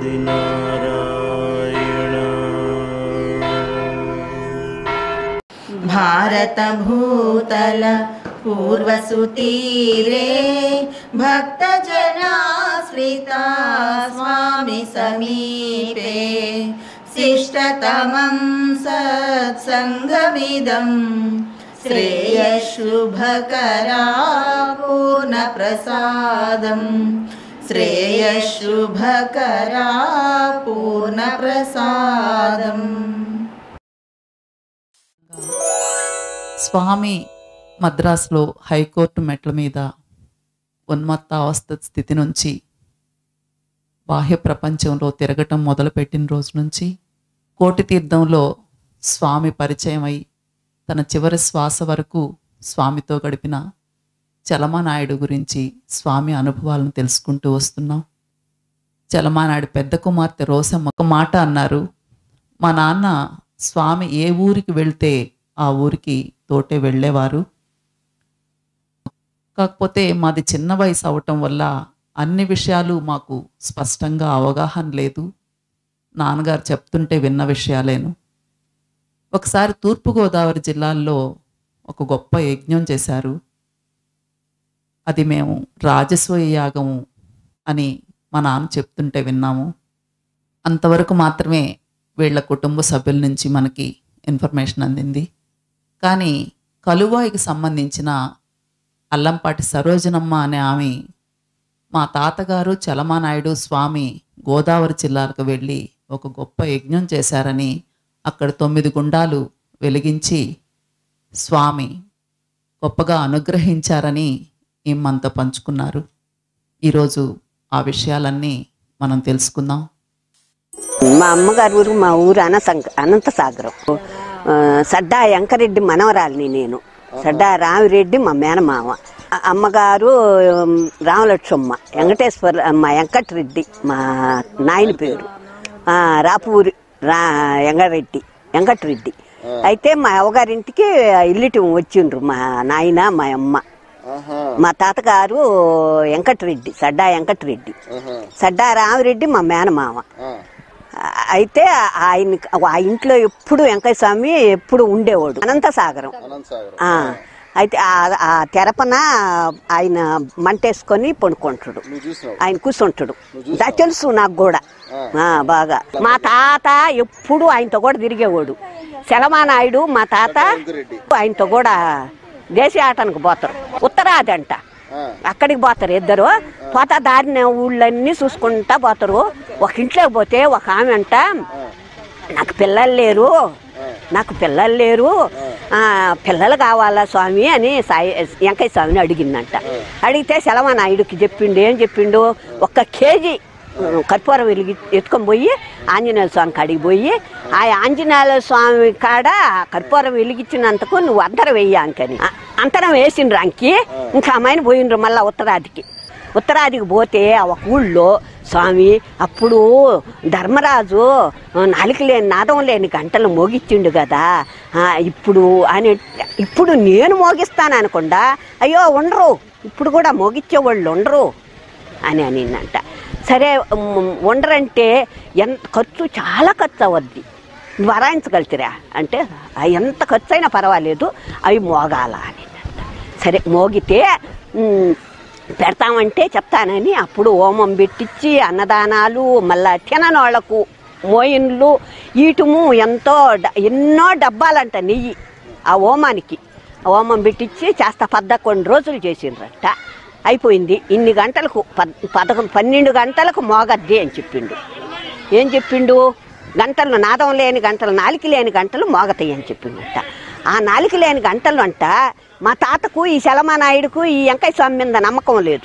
भारतभूतल पूर्वसुतीरे भक्तजनाश्रिता स्वामि समीपे शिष्टतमं सत्सङ्गमिदं श्रेयशुभकरा पूर्णप्रसादम् श्रेयशुभकरा पूर्णप्रसादम् స్వామి మద్రాసులో హైకోర్టు మెట్ల మీద ఉన్మత్త అవస్థ స్థితి నుంచి బాహ్య ప్రపంచంలో తిరగటం మొదలుపెట్టిన రోజు నుంచి కోటి తీర్థంలో స్వామి పరిచయం అయి తన చివరి శ్వాస వరకు స్వామితో గడిపిన చలమానాయుడు గురించి స్వామి అనుభవాలను తెలుసుకుంటూ వస్తున్నాం చలమానాయుడు పెద్ద కుమార్తె రోసమ్మ ఒక మాట అన్నారు మా నాన్న స్వామి ఏ ఊరికి వెళ్తే ఆ ఊరికి తోటే వెళ్ళేవారు కాకపోతే మాది చిన్న వయసు అవటం వల్ల అన్ని విషయాలు మాకు స్పష్టంగా అవగాహన లేదు నాన్నగారు చెప్తుంటే విన్న విషయాలేను ఒకసారి తూర్పుగోదావరి జిల్లాల్లో ఒక గొప్ప యజ్ఞం చేశారు అది మేము రాజస్వయ యాగము అని మా నాన్న చెప్తుంటే విన్నాము అంతవరకు మాత్రమే వీళ్ళ కుటుంబ సభ్యుల నుంచి మనకి ఇన్ఫర్మేషన్ అందింది కానీ కలువాయికి సంబంధించిన అల్లంపాటి సరోజనమ్మ అనే ఆమె మా తాతగారు చలమానాయుడు స్వామి గోదావరి జిల్లాలకు వెళ్ళి ఒక గొప్ప యజ్ఞం చేశారని అక్కడ తొమ్మిది గుండాలు వెలిగించి స్వామి గొప్పగా అనుగ్రహించారని ఈమంతా పంచుకున్నారు ఈరోజు ఆ విషయాలన్నీ మనం తెలుసుకుందాం మా అమ్మగారి ఊరు మా ఊరు అనంత అనంతసాగరం ఆ, సడ్డా వెంకరెడ్డి మనవరాలిని నేను సడ్డా రామిరెడ్డి మా మేనమామ ఆ అమ్మగారు ఉమ్, రామలక్ష్మమ్మ వెంకటేశ్వర మా వెంకటరెడ్డి మా నాయన పేరు ఆ, రాపూరి రా వెంకరెడ్డి వెంకటరెడ్డి అయితే మా అవ్వగారింటికి ఇల్లిటి వచ్చిండ్రు మా నాయన మా అమ్మ మా తాతగారు వెంకటరెడ్డి సడ్డా వెంకటరెడ్డి సడ్డా రామిరెడ్డి మా మేనమామ అయితే ఆయన ఆ ఇంట్లో ఎప్పుడు వెంకయ్య స్వామి ఎప్పుడు ఉండేవాడు అనంతసాగరం ఆ, అయితే ఆ- ఆ తెరపన ఆయన మంటేసుకొని పడుకుంటాడు ఆయన కూర్చుంటాడు దా తెలుసు నాకు కూడా ఆ, బాగా మా తాత ఎప్పుడు ఆయనతో కూడా తిరిగేవాడు శలమానాయుడు మా తాత ఆయనతో కూడా దేశీ ఆటానికి పోతారు ఉత్తరాది అంట అక్కడికి పోతారు ఇద్దరు పోతా దారిన ఊళ్ళన్నీ చూసుకుంటా పోతారు ఒక ఇంట్లోకి పోతే ఒక ఆమె అంట నాకు పిల్లలు లేరు నాకు పిల్లలు లేరు ఆ, పిల్లలు కావాలా స్వామి అని సాయి వెంకయ్య స్వామిని అడిగిందంట అడిగితే శలమానాయుడికి చెప్పిండు ఏం చెప్పిండు ఒక్క కేజీ ఉమ్, కర్పూరం వెలిగి ఎత్తుకొని పోయి ఆంజనేయ స్వామి కాడికి పోయి ఆ ఆంజనేయ స్వామి కాడ కర్పూరం వెలిగించినందుకు నువ్వు అంతరం వెయ్యాకని ఆ, అంతరం వేసిండ్రు అంకి ఇంకా అమ్మాయిని పోయిండ్రు మళ్ళా ఉత్తరాదికి ఉత్తరాదికి పోతే ఆ ఒక ఊళ్ళో స్వామి అప్పుడు ధర్మరాజు ఆ, నాలుక లేని నాదం లేని గంటలు మోగిచ్చిండు కదా ఆ, ఇప్పుడు అని ఇప్పుడు నేను మోగిస్తాను అనకుండా అయ్యో ఉండరు ఇప్పుడు కూడా మోగిచ్చే వాళ్ళు ఉండరు అని అనిందంట సరే ఉమ్, ఉండరంటే ఎంత ఖర్చు చాలా ఖర్చు అవద్ది వరాయించగలుగుతారా అంటే "ఆ, ఎంత ఖర్చు అయినా పర్వాలేదు అవి మోగాల అని సరే మోగితే ఉమ్, పెడతామంటే చెప్తానని అప్పుడు హోమం పెట్టించి అన్నదానాలు మళ్ళా తిననోళ్లకు మోయిన్లు ఈటుము ఎంతో డ- ఎన్నో డబ్బాలంట నెయ్యి ఆ హోమానికి ఆ హోమం పెట్టించి చేస్తా పదకొండు రోజులు చేసిండ్రట అయిపోయింది ఇన్ని గంటలకు పద్ పదకొండు పన్నెండు గంటలకు మోగద్ది అని చెప్పిండు ఏం చెప్పిండు గంటలు నాదం లేని గంటలు నాలిక లేని గంటలు మోగతాయి అని చెప్పిండట ఆ నాలిక లేని గంటలు అంట మా తాతకు ఈ శలమానాయుడుకు ఈ వెంకయ్య స్వామి మీద నమ్మకం లేదు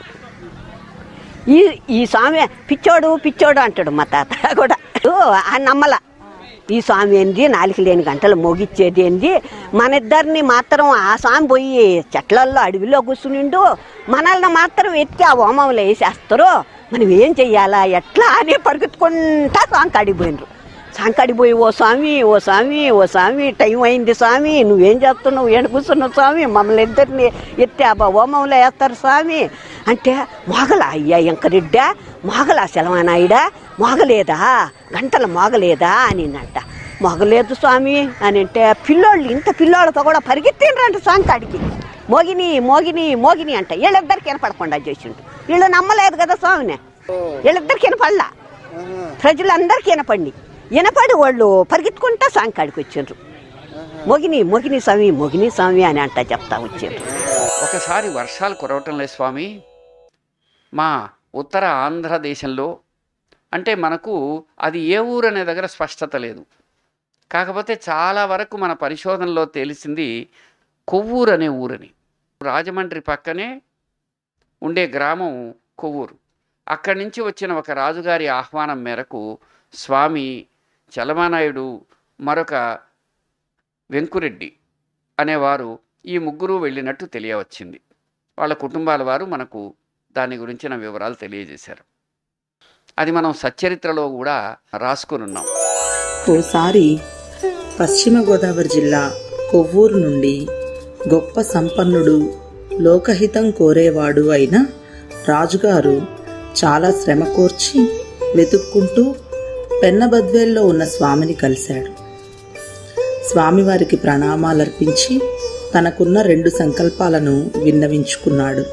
ఈ ఈ స్వామి పిచ్చోడు పిచ్చోడు అంటాడు మా తాత కూడా ఆ నమ్మల ఈ స్వామి ఏంది నాలుగు లేని గంటలు మోగిచ్చేది ఏంది మన ఇద్దరిని మాత్రం ఆ స్వామి పోయి చెట్లల్లో అడవిలో కూర్చునిండు మనల్ని మాత్రం ఎత్తి ఆ హోమంలో వేసేస్తారు మనం ఏం చెయ్యాలా ఎట్లా అని పరుగెత్తుకుంటా స్వామి కాడిపోయినరు సంకడిపోయి ఓ స్వామి ఓ స్వామి ఓ స్వామి టైం అయింది స్వామి నువ్వేం చేస్తున్నావు ఏడు కూర్చున్నావు స్వామి మమ్మల్ని ఇద్దరిని ఎత్తి ఆ హోమంలో వేస్తారు స్వామి అంటే మొగల అయ్యా ఎంకరెడ్డా మొగల శలమానాయుడా మోగలేదా గంటలు మోగలేదా అని అంట మోగలేదు స్వామి అని అంటే పిల్లోళ్ళు ఇంత పిల్లోళ్ళతో కూడా పరిగెత్తిండ్రంట స్వామి కాడికి మోగిని మోగిని మోగిని అంట వీళ్ళిద్దరికి వినపడకుండా చేసిండు వీళ్ళు నమ్మలేదు కదా స్వామిని వీళ్ళిద్దరికి వినపడలా ప్రజలందరికీ వినపడి వినపడి వాళ్ళు పరిగెత్తుకుంటా స్వామి కాడికి వచ్చిండ్రు మోగిని మోగిని స్వామి మోగిని స్వామి అని అంట చెప్తా వచ్చిండ్రు ఒకసారి వర్షాలు కురవటం లేదు స్వామి మా ఉత్తర ఆంధ్రదేశంలో అంటే మనకు అది ఏ ఊరు అనే దగ్గర స్పష్టత లేదు కాకపోతే చాలా వరకు మన పరిశోధనలో తెలిసింది కొవ్వూరు అనే ఊరని రాజమండ్రి పక్కనే ఉండే గ్రామం కొవ్వూరు అక్కడి నుంచి వచ్చిన ఒక రాజుగారి ఆహ్వానం మేరకు స్వామి చలమానాయుడు మరొక వెంకురెడ్డి అనేవారు ఈ ముగ్గురు వెళ్ళినట్టు తెలియవచ్చింది వాళ్ళ కుటుంబాల వారు మనకు దాని గురించిన వివరాలు తెలియజేశారు అది మనం సచ్చరిత్రలో కూడా రాసుకుని ఉన్నాం ఓసారి పశ్చిమ గోదావరి జిల్లా కొవ్వూరు నుండి గొప్ప సంపన్నుడు లోకహితం కోరేవాడు అయిన రాజుగారు చాలా శ్రమ కోర్చి వెతుక్కుంటూ పెన్నబద్వేల్లో ఉన్న స్వామిని కలిశాడు స్వామివారికి ప్రణామాలర్పించి తనకున్న రెండు సంకల్పాలను విన్నవించుకున్నాడు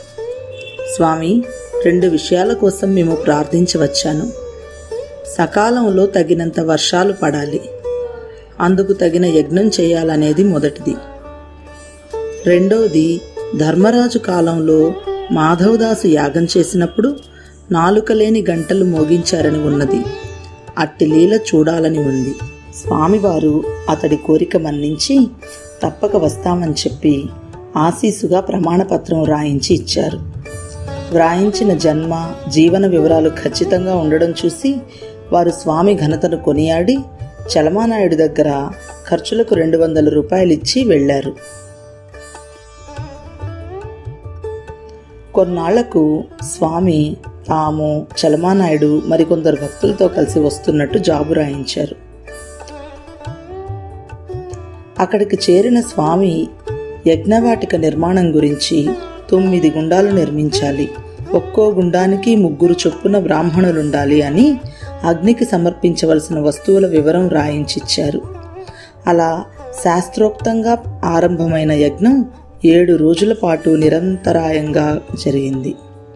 స్వామి రెండు విషయాల కోసం మేము ప్రార్థించవచ్చాను సకాలంలో తగినంత వర్షాలు పడాలి అందుకు తగిన యజ్ఞం చేయాలనేది మొదటిది రెండవది ధర్మరాజు కాలంలో మాధవదాసు యాగం చేసినప్పుడు నాలుక లేని గంటలు మోగించారని ఉన్నది అట్టి లీల చూడాలని ఉంది స్వామివారు అతడి కోరిక మన్నించి తప్పక వస్తామని చెప్పి ఆశీసుగా ప్రమాణపత్రం రాయించి ఇచ్చారు వ్రాయించిన జన్మ జీవన వివరాలు ఖచ్చితంగా ఉండడం చూసి వారు స్వామి ఘనతను కొనియాడి చలమానాయుడు దగ్గర ఖర్చులకు రెండు వందల రూపాయలు ఇచ్చి వెళ్లారు కొన్నాళ్లకు స్వామి తాము చలమానాయుడు మరికొందరు భక్తులతో కలిసి వస్తున్నట్టు జాబు రాయించారు అక్కడికి చేరిన స్వామి యజ్ఞవాటిక నిర్మాణం గురించి తొమ్మిది గుండాలు నిర్మించాలి ఒక్కో గుండానికి ముగ్గురు చొప్పున బ్రాహ్మణులుండాలి అని అగ్నికి సమర్పించవలసిన వస్తువుల వివరం రాయించిచ్చారు అలా శాస్త్రోక్తంగా ఆరంభమైన యజ్ఞం ఏడు రోజుల పాటు నిరంతరాయంగా జరిగింది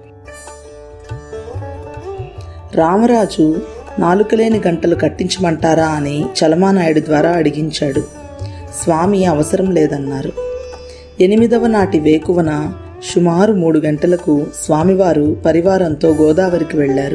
రామరాజు నాలుకలేని గంటలు కట్టించమంటారా అని చలమానాయుడు ద్వారా అడిగించాడు స్వామి అవసరం లేదన్నారు ఎనిమిదవ నాటి వేకువన సుమారు మూడు గంటలకు స్వామివారు పరివారంతో గోదావరికి వెళ్లారు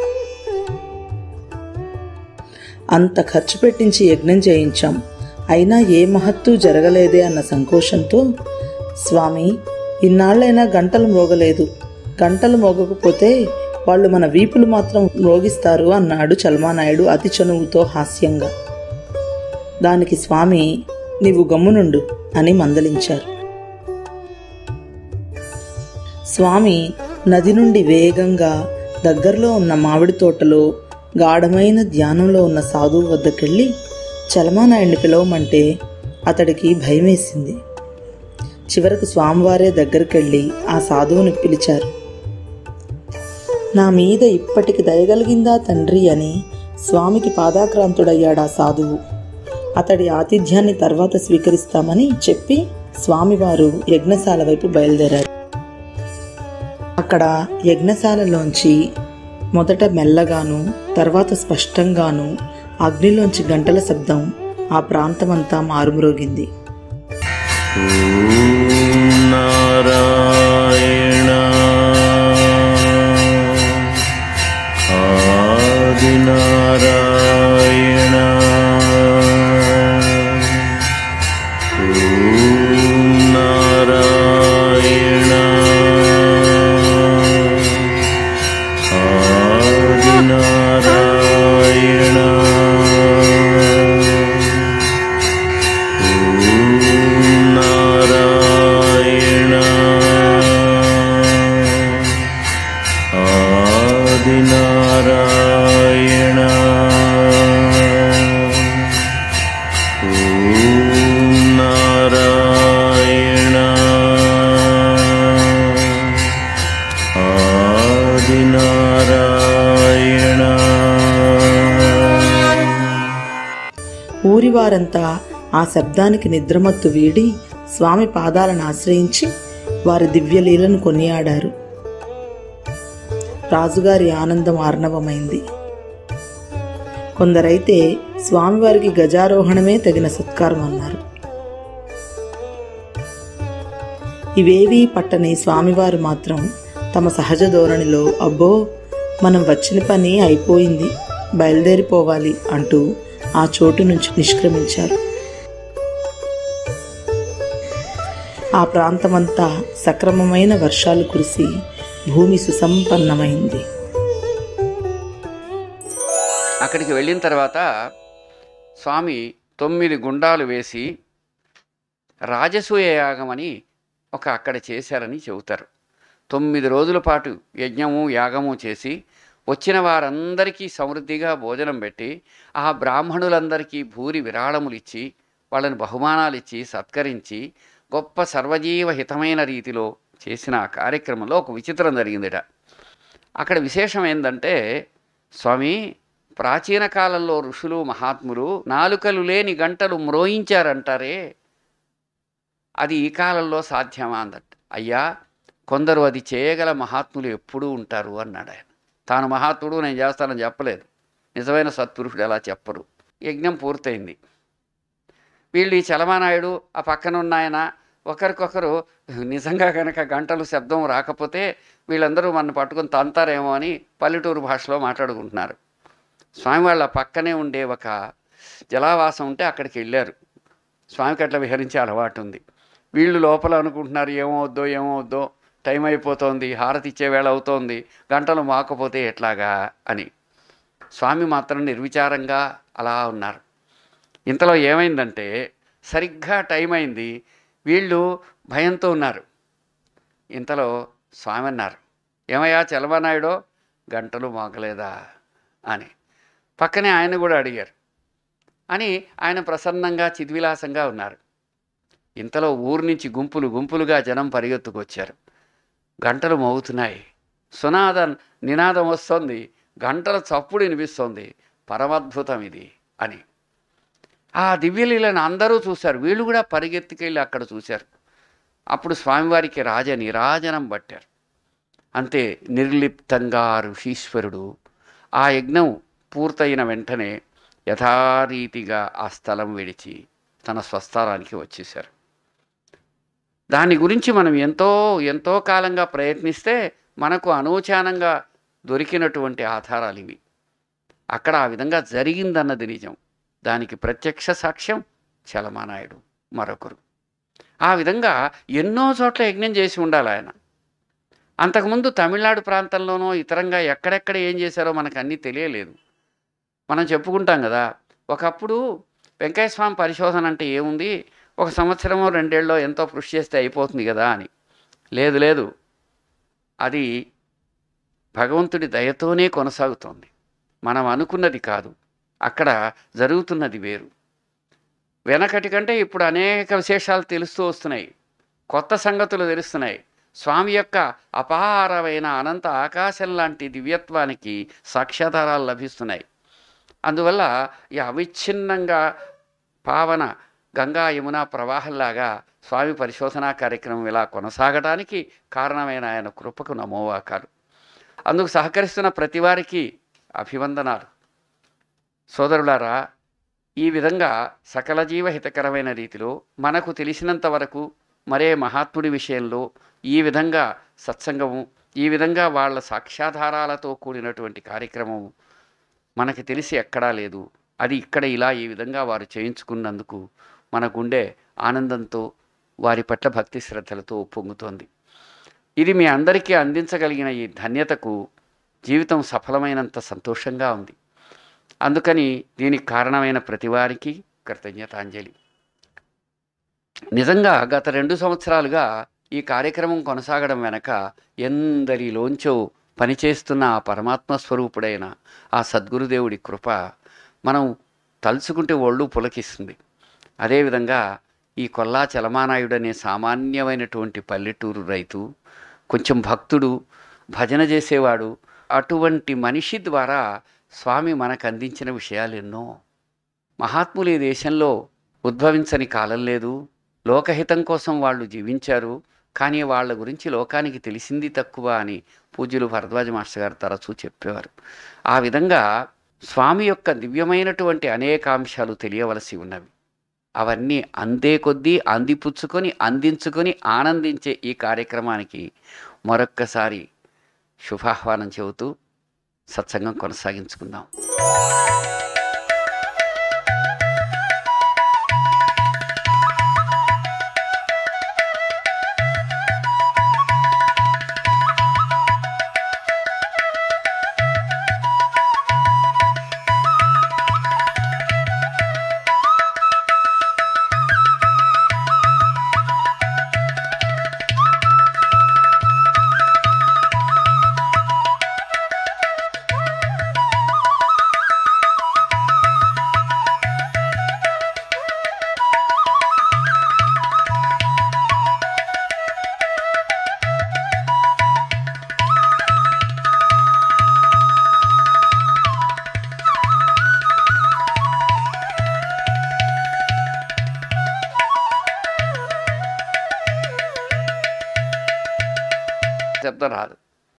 అంత ఖర్చు పెట్టించి యజ్ఞం చేయించాం అయినా ఏ మహత్తు జరగలేదే అన్న సంకోచంతో స్వామి ఇన్నాళ్ళైనా గంటలు మోగలేదు గంటలు మోగకపోతే వాళ్ళు మన వీపులు మాత్రం మ్రోగిస్తారు అన్నాడు చల్మానాయుడు అతి చనువుతో హాస్యంగా దానికి స్వామి నీవు గమ్మునుండు అని మందలించారు స్వామి నది నుండి వేగంగా దగ్గరలో ఉన్న మామిడి తోటలో గాఢమైన ధ్యానంలో ఉన్న సాధువు వద్దకెళ్ళి చలమానాయుడిని పిలవమంటే అతడికి భయమేసింది చివరకు స్వామివారే దగ్గరికెళ్ళి ఆ సాధువుని పిలిచారు నా మీద ఇప్పటికి దయగలిగిందా తండ్రి అని స్వామికి పాదాక్రాంతుడయ్యాడు ఆ సాధువు అతడి ఆతిథ్యాన్ని తర్వాత స్వీకరిస్తామని చెప్పి స్వామివారు యజ్ఞశాల వైపు బయలుదేరారు అక్కడ యజ్ఞశాలలోంచి మొదట మెల్లగాను తర్వాత స్పష్టంగాను అగ్నిలోంచి గంటల శబ్దం ఆ ప్రాంతమంతా మారుమ్రోగింది నారాయణ ఆదినారాయణ నారాయణ ఆదినారాయణ నారాయణ ఆదినారాయణ నారాయణ ఆదినారాయణ ఊరి వారంతా ఆ శబ్దానికి నిద్రమత్తు వీడి స్వామి పాదాలను ఆశ్రయించి వారి దివ్యలీలను కొనియాడారు రాజుగారి ఆనందం ఆర్ణవమైంది కొందరైతే స్వామివారికి గజారోహణమే తగిన సత్కారం అన్నారు ఇవేవీ పట్టని స్వామివారు మాత్రం తమ సహజ ధోరణిలో అబ్బో మనం వచ్చిన పని అయిపోయింది బయలుదేరిపోవాలి అంటూ ఆ చోటు నుంచి నిష్క్రమించారు ఆ ప్రాంతమంతా సక్రమమైన వర్షాలు కురిసి భూమి సుసంపన్నమైంది అక్కడికి వెళ్ళిన తర్వాత స్వామి తొమ్మిది గుండాలు వేసి రాజసూయ యాగం అని ఒక అక్కడ చేశారని చెబుతారు తొమ్మిది రోజుల పాటు యజ్ఞము యాగము చేసి వచ్చిన వారందరికీ సమృద్ధిగా భోజనం పెట్టి ఆ బ్రాహ్మణులందరికీ భూరి విరాళములు ఇచ్చి వాళ్ళని బహుమానాలు ఇచ్చి సత్కరించి గొప్ప సర్వజీవ హితమైన రీతిలో చేసిన ఆ కార్యక్రమంలో ఒక విచిత్రం జరిగిందిట అక్కడ విశేషం ఏంటంటే స్వామి ప్రాచీన కాలంలో ఋషులు మహాత్ములు నాలుకలు లేని గంటలు మ్రోయించారంటారే అది ఈ కాలంలో సాధ్యమా అందట అయ్యా కొందరు అది చేయగల మహాత్ములు ఎప్పుడూ ఉంటారు అన్నాడు ఆయన తాను మహాత్ముడు నేను చేస్తానని చెప్పలేదు నిజమైన సత్పురుషుడు ఎలా చెప్పరు యజ్ఞం పూర్తయింది వీళ్ళు ఈ చలమానాయుడు ఆ పక్కన ఉన్న ఆయన ఒకరికొకరు నిజంగా కనుక గంటలు శబ్దం రాకపోతే వీళ్ళందరూ మన పట్టుకొని తంతారేమో అని పల్లెటూరు భాషలో మాట్లాడుకుంటున్నారు స్వామి వాళ్ళ పక్కనే ఉండే ఒక జలావాసం ఉంటే అక్కడికి వెళ్ళారు స్వామికి అట్లా విహరించే అలవాటు ఉంది వీళ్ళు లోపల అనుకుంటున్నారు ఏమవుద్దో ఏమవుద్దో టైం అయిపోతోంది హారతి ఇచ్చే వేళ అవుతోంది గంటలు మాకపోతే ఎట్లాగా అని స్వామి మాత్రం నిర్విచారంగా అలా ఉన్నారు ఇంతలో ఏమైందంటే సరిగ్గా టైం అయింది వీళ్ళు భయంతో ఉన్నారు ఇంతలో స్వామి అన్నారు ఏమయ్యా చలమనాయుడో గంటలు మోగలేదా అని పక్కనే ఆయన కూడా అడిగారు అని ఆయన ప్రసన్నంగా చిద్విలాసంగా ఉన్నారు ఇంతలో ఊరు నుంచి గుంపులు గుంపులుగా జనం పరిగెత్తుకొచ్చారు గంటలు మోగుతున్నాయి సునాద నినాదం వస్తోంది గంటల చప్పుడు వినిపిస్తోంది పరమద్భుతం ఇది అని ఆ దివ్యలీలను అందరూ చూశారు వీళ్ళు కూడా పరిగెత్తుకెళ్ళి అక్కడ చూశారు అప్పుడు స్వామివారికి రాజ నిరాజనం పట్టారు అంతే నిర్లిప్తంగా ఋషీశ్వరుడు ఆ యజ్ఞం పూర్తయిన వెంటనే యథారీతిగా ఆ స్థలం విడిచి తన స్వస్థలానికి వచ్చేశారు దాని గురించి మనం ఎంతో ఎంతో కాలంగా ప్రయత్నిస్తే మనకు అనూచానంగా దొరికినటువంటి ఆధారాలు ఇవి అక్కడ ఆ విధంగా జరిగిందన్నది నిజం దానికి ప్రత్యక్ష సాక్ష్యం చలమానాయుడు మరొకరు ఆ విధంగా ఎన్నో చోట్ల యజ్ఞం చేసి ఉండాలి ఆయన అంతకుముందు తమిళనాడు ప్రాంతంలోనో ఇతరంగా ఎక్కడెక్కడ ఏం చేశారో మనకు అన్నీ తెలియలేదు మనం చెప్పుకుంటాం కదా ఒకప్పుడు వెంకయ్య స్వామి పరిశోధన అంటే ఏముంది ఒక సంవత్సరమో రెండేళ్ళలో ఎంతో కృషి చేస్తే అయిపోతుంది కదా అని లేదు లేదు అది భగవంతుడి దయతోనే కొనసాగుతోంది మనం అనుకున్నది కాదు అక్కడ జరుగుతున్నది వేరు వెనకటి కంటే ఇప్పుడు అనేక విశేషాలు తెలుస్తూ వస్తున్నాయి కొత్త సంగతులు తెలుస్తున్నాయి స్వామి యొక్క అపారమైన అనంత ఆకాశం లాంటి దివ్యత్వానికి సాక్ష్యాధారాలు లభిస్తున్నాయి అందువల్ల ఈ అవిచ్ఛిన్నంగా పావన గంగా యమున ప్రవాహంలాగా స్వామి పరిశోధనా కార్యక్రమం ఇలా కొనసాగడానికి కారణమైన ఆయన కృపకు నమోవాకాలు అందుకు సహకరిస్తున్న ప్రతి వారికి అభివందనాలు సోదరులారా ఈ విధంగా సకల జీవహితకరమైన రీతిలో మనకు తెలిసినంత వరకు మరే మహాత్ముడి విషయంలో ఈ విధంగా సత్సంగము ఈ విధంగా వాళ్ళ సాక్ష్యాధారాలతో కూడినటువంటి కార్యక్రమము మనకి తెలిసి ఎక్కడా లేదు అది ఇక్కడ ఇలా ఈ విధంగా వారు చేయించుకున్నందుకు మన గుండె ఆనందంతో వారి పట్ల భక్తి శ్రద్ధలతో ఉప్పొంగుతోంది ఇది మీ అందరికీ అందించగలిగిన ఈ ధన్యతకు జీవితం సఫలమైనంత సంతోషంగా ఉంది అందుకని దీనికి కారణమైన ప్రతివారికి కృతజ్ఞతాంజలి నిజంగా గత రెండు సంవత్సరాలుగా ఈ కార్యక్రమం కొనసాగడం వెనక ఎందరిలోంచో పనిచేస్తున్న ఆ పరమాత్మ స్వరూపుడైన ఆ సద్గురుదేవుడి కృప మనం తలుచుకుంటే ఒళ్ళు పులకిస్తుంది అదేవిధంగా ఈ కొల్లా చలమానాయుడు అనే సామాన్యమైనటువంటి పల్లెటూరు రైతు కొంచెం భక్తుడు భజన చేసేవాడు అటువంటి మనిషి ద్వారా స్వామి మనకు అందించిన విషయాలు ఎన్నో మహాత్ములు ఈ దేశంలో ఉద్భవించని కాలం లేదు లోకహితం కోసం వాళ్ళు జీవించారు కానీ వాళ్ళ గురించి లోకానికి తెలిసింది తక్కువ అని పూజ్యులు భరద్వాజ మాస్టర్ గారు తరచూ చెప్పేవారు ఆ విధంగా స్వామి యొక్క దివ్యమైనటువంటి అనేక అంశాలు తెలియవలసి ఉన్నవి అవన్నీ అందే కొద్దీ అందిపుచ్చుకొని అందించుకొని ఆనందించే ఈ కార్యక్రమానికి మరొక్కసారి శుభాహ్వానం చెబుతూ సత్సంగం కొనసాగించుకుందాం శబ్దం రాదు